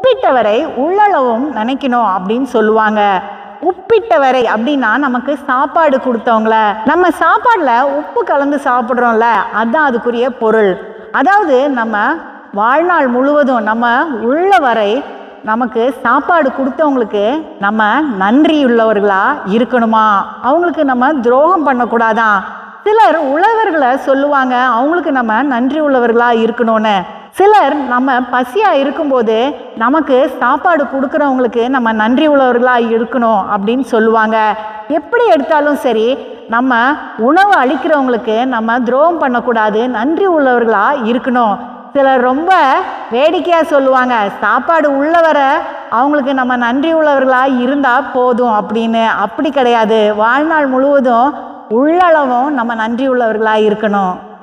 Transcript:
உப்பிட்டவரை உள்ளளவும் நினைக்கணும் அப்படின்னு சொல்லுவாங்க உப்பிட்டவரை அப்படின்னா நமக்கு சாப்பாடு கொடுத்தவங்கள நம்ம சாப்பாடில் உப்பு கலந்து சாப்பிட்றோம்ல அதுதான் அதுக்குரிய பொருள் அதாவது நம்ம வாழ்நாள் முழுவதும் நம்ம உள்ள வரை நமக்கு சாப்பாடு கொடுத்தவங்களுக்கு நம்ம நன்றியுள்ளவர்களா இருக்கணுமா அவங்களுக்கு நம்ம துரோகம் பண்ணக்கூடாதான் சிலர் உழவர்களை சொல்லுவாங்க அவங்களுக்கு நம்ம நன்றி உள்ளவர்களா இருக்கணும்னு சிலர் நம்ம பசியா இருக்கும்போது நமக்கு சாப்பாடு கொடுக்குறவங்களுக்கு நம்ம நன்றி உள்ளவர்களா இருக்கணும் அப்படின்னு சொல்லுவாங்க எப்படி எடுத்தாலும் சரி நம்ம உணவு அளிக்கிறவங்களுக்கு நம்ம துரோகம் பண்ணக்கூடாது நன்றி உள்ளவர்களா இருக்கணும் சிலர் ரொம்ப வேடிக்கையாக சொல்லுவாங்க சாப்பாடு உள்ள வர அவங்களுக்கு நம்ம நன்றி உள்ளவர்களாக இருந்தால் போதும் அப்படின்னு அப்படி கிடையாது வாழ்நாள் முழுவதும் உள்ளளவும் நம்ம நன்றி உள்ளவர்களாக இருக்கணும்